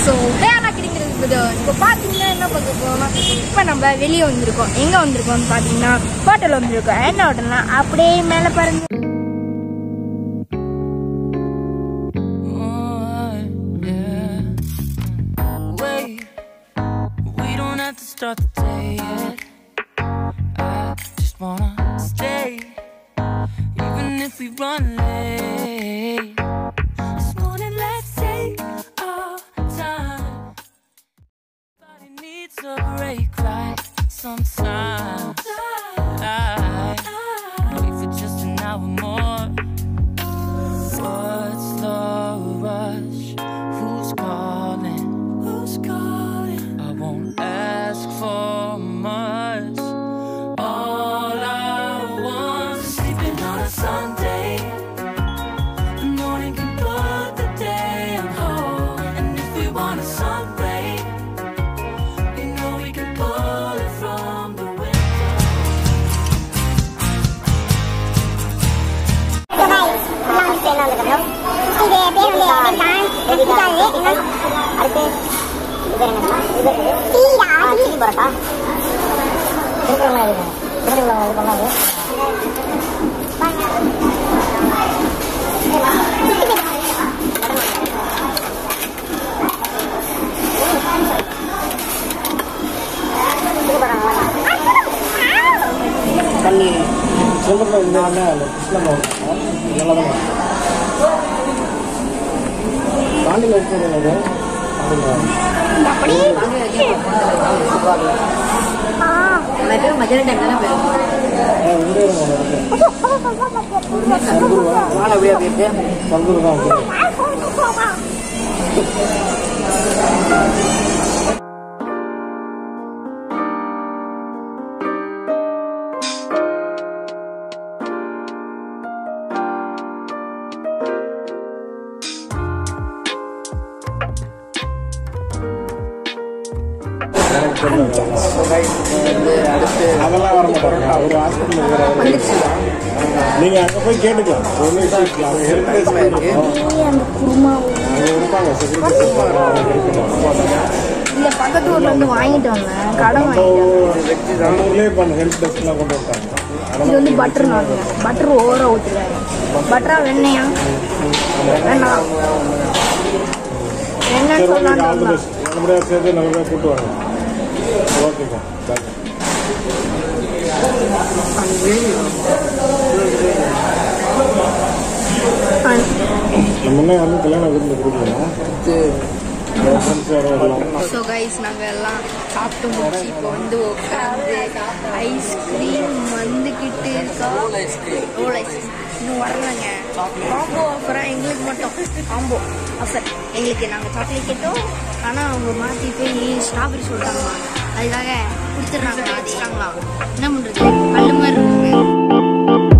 So வேற கிடைக்கிறது இப்போ பார்த்தீங்கன்னா என்ன பார்க்க போறோம்னா இப்போ நம்ம வெளியே வந்திருக்கோம் எங்கே வந்திருக்கோம்னு பார்த்தீங்கன்னா ஹோட்டல் வந்திருக்கோம் என்ன ஹோட்டல்னா அப்படியே மேலே பாருங்க Wait, we don't have to start the day yet. I just wanna stay, even if we run late. This morning, let's take our time. Everybody needs a break, right? Sometimes. I wait for just an hour more. What's the rush? Who's calling? Who's calling? I won't ask for much. All I want is sleeping on a Sunday. The morning can put the day on hold. And if we want a sunray, you know we can pull it from the window. அடுத்து இது பேர் என்னதுமா? இது பேர் என்னது? ஆ, chilli parotta Thirukkural இது திருக்குறள் இது பண்ணாது தண்ணி சில்லறை இருந்தாங்கன்னா அந்த கிருஷ்ணன் நல்லா தான் பாண்டியில் இருக்கிறது மத்தியான டைம் தானே போயிருக்கோம் வாழை அப்படியே போயிட்டு சந்தூர் தான் இருக்கு. வந்து அடுத்து அதெல்லாம் வர மாட்டாங்க ஒரு ஹாஸ்பிட்டல் இருக்கிற நீங்க அங்க போய் கேட்டுக்கலாம் ஒன்றும் இஷ்யூ அவங்க ஹெல்ப்லைஸ் அங்கே இருப்பாங்க செக்யூரிட்டி இந்த பக்கத்து ஊர்ல இருந்து வாங்கிட்டு வந்தேன் கடன் வாங்கிட்டு வந்தேன் நம்மளே பண்ண ஹெல்ப் டெஸ்ட்லாம் கொண்டு வந்தாங்க இது வந்து பட்டர் நாங்க பட்டர் ஓவரா ஊற்றுறாரு பட்டரா வெண்ணையா வேண்டாம் என்னன்னு சரி ஓகே சொல்லான்னு ஆல் தி சொல்லலாம். பெஸ்ட் நல்லபடியாக சேர்த்து நல்லபடியாக கூட்டு வாங்க ஓகேக்கா தேங்க்யூ ஆ, நம்ம முன்னே வந்து கல்யாண விருந்து கொடுக்கணும் ஃப்ரெண்ட்ஸ் யாரும் வரலாம் ஸோ கைஸ் நாங்கள் எல்லாம் சாப்பிட்டு முடிச்சு இப்போ வந்து உட்காந்து ஐஸ்கிரீம் வந்துக்கிட்டு இருக்கா ரோல் ஐஸ்கிரீம் இன்னும் வரலங்க காம்போ ஆஃபராக எங்களுக்கு மட்டும் காம்போ ஆஃபர் எங்களுக்கு நாங்கள் சாக்லேட் கேட்டோம் ஆனால் அவங்க மாற்றி போய் ஸ்ட்ராபெரி சொல்லிட்டாங்களாம் அதுக்காக கொடுத்துட்றாங்க வச்சுட்டாங்களாம் என்ன பண்ணுறது கல் மாதிரி இருக்குங்க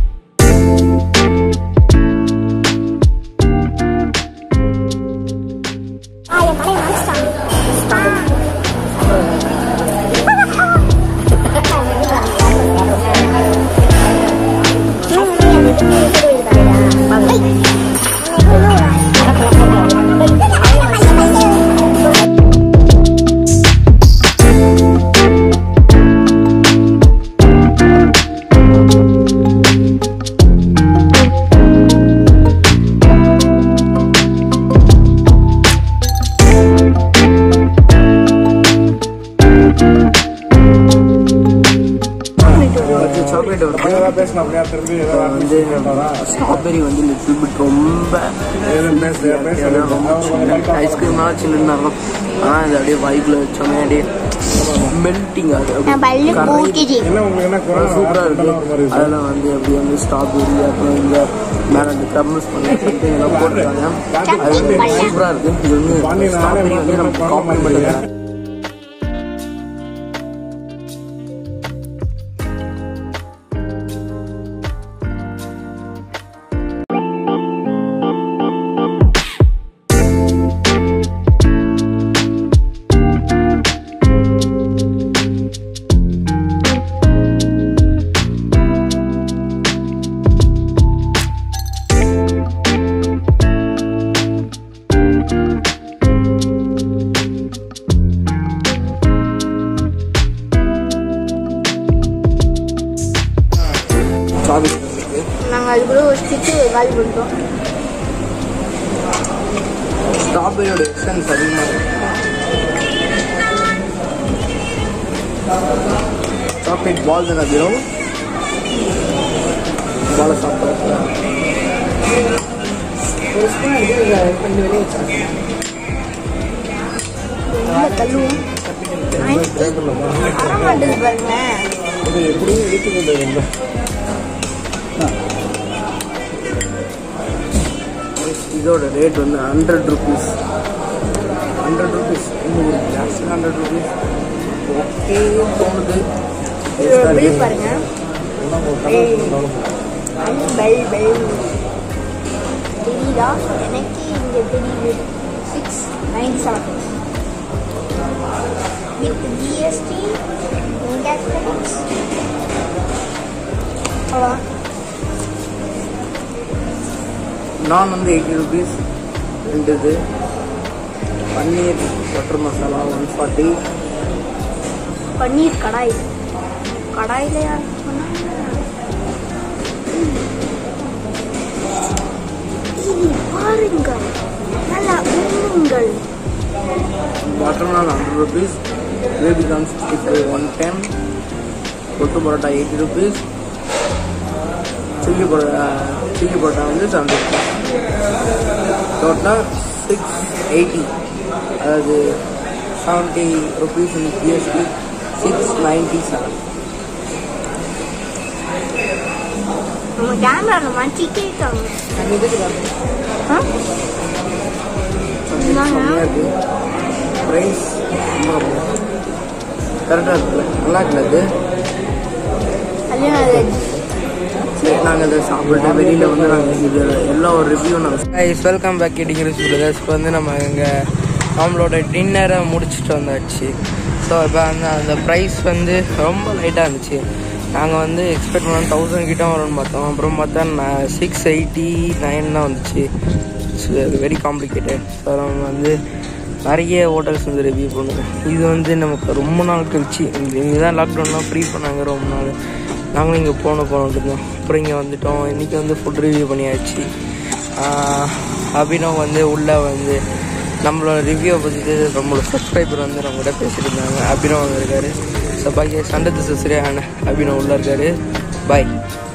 சாக்லேட் வருது ஏதாவது பேசணும் அப்படியா திரும்பி ஏதாவது வந்து கேட்டாரா ஸ்ட்ராபெரி வந்து லிட்டில் பிட் ரொம்ப எதுவும் பேச பேச ஐஸ்கிரீம்லாம் சில்லுன்னு இருக்கும் ஆனால் இது அப்படியே பைக்கில் வச்சோமே அப்படியே மெல்ட்டிங் ஆகுது அப்படியே கரையுது. என்ன உங்களுக்கு என்ன குறை சூப்பராக இருக்கு ஒரு மாதிரி இருக்கு. அதில் வந்து அப்படியே வந்து ஸ்ட்ராபெரி அப்புறம் இங்கே மேலே அந்த க்ரம்ஸ் பண்ணி something எல்லாம் போட்டிருக்காங்க அது வந்து சூப்பராக இருக்கு இது வந்து ஸ்ட்ராபெரி வந்து நமக்கு காம்ப்ளிமெண்ட் வச்சு ஒரு கால் பண்ணிட்டோம் ஸ்ட்ராபெரியோட எசன்ஸ் அதிகமாக இருக்கு சாக்லேட் பால்ஸ் என்ன அதிகம் பாலை சாப்பிட்றேன் ஒரு ஸ்பூன் எடுத்து கொஞ்சம் வெளியே வச்சாங்க உள்ள தள்ளுவோம் அரை மாட்டேது பாருங்களேன் இது எப்படியும் எடுத்துக்கிட்டு ரொம்ப இதோட ரேட் வந்து ஹண்ட்ரட் ருபீஸ் ஹண்ட்ரட் ருபீஸ் இன்னும் ஜாஸ்தி ஹண்ட்ரட் ருபீஸ் ஓகே தோணுது இதோட பில் பாருங்க பெல் பெல் தெரியுதா எனக்கு இங்க தெரியுது six nine seven with GST in cash credits அவ்வளோ நான் வந்து எயிட்டி ருபீஸ் ரெண்டு இது paneer butter masala one forty paneer kadai கடாயில் யார் பண்ணாங்க? இனி பாருங்கள் நல்லா உண்ணுங்கள் butter naan hundred rupees baby corn sixty five one ten kothu parotta eighty rupees chilli parotta chilli parotta வந்து செவன்டி ருபீஸ் டோட்டலாக சிக்ஸ் எயிட்டி அதாவது seventy rupees in GST six ninety seven நம்ம கேமராவில் மாட்டிக்கிட்டே இருக்காங்க ஆ? இந்தாங்க. கம்மியாக இருக்குது ப்ரைஸ் கரெக்டாக இருக்குல்ல நல்லா இருக்குல்ல அது கல்யாணம் ஆகாது. சரி நாங்கள் இதை சாப்பிட்டு வெளியில் வந்து நாங்கள் இது எல்லா ஒரு ரிவ்யூ நாங்கள் கைஸ் வெல்கம் பேக் இடிங்கிற பிரதர்ஸ் வந்து நம்ம இங்கே நம்மளோட டின்னரை முடிச்சுட்டு வந்தாச்சு ஸோ இப்போ அந்த அந்த ப்ரைஸ் வந்து ரொம்ப லைட்டாக இருந்துச்சு நாங்கள் வந்து எக்ஸ்பெக்ட் பண்ண தௌசண்ட் கிட்ட வரும்னு பார்த்தோம் அப்புறம் பார்த்தா சிக்ஸ் எயிட்டி நைன் தான் வந்துச்சு வெரி காம்ப்ளிகேட்டட் ஸோ நம்ம வந்து நிறைய ஹோட்டல்ஸ் வந்து ரிவ்யூ பண்ணுவோம் இது வந்து நமக்கு ரொம்ப நாள் கழிச்சு இதுதான் லாக்டவுன்லாம் ஃப்ரீ பண்ணாங்க ரொம்ப நாள் நாங்களும் இங்கே போன போனோம் இருந்தோம் அப்புறம் இங்கே வந்துட்டோம் இன்றைக்கி வந்து ஃபுட் ரிவ்யூ பண்ணியாச்சு ஆஹ் அபினவ் வந்து உள்ளே வந்து நம்மளோட ரிவ்யூவை பற்றி நம்மளோட சப்ஸ்கிரைபர் வந்து நம்ம கூட பேசிட்டு இருந்தாங்க அபினவ் அங்கே இருக்காரு ஸோ பாக்கி சண்டத்து சிஸ்ரே அபினவ் உள்ளே இருக்காரு பாய்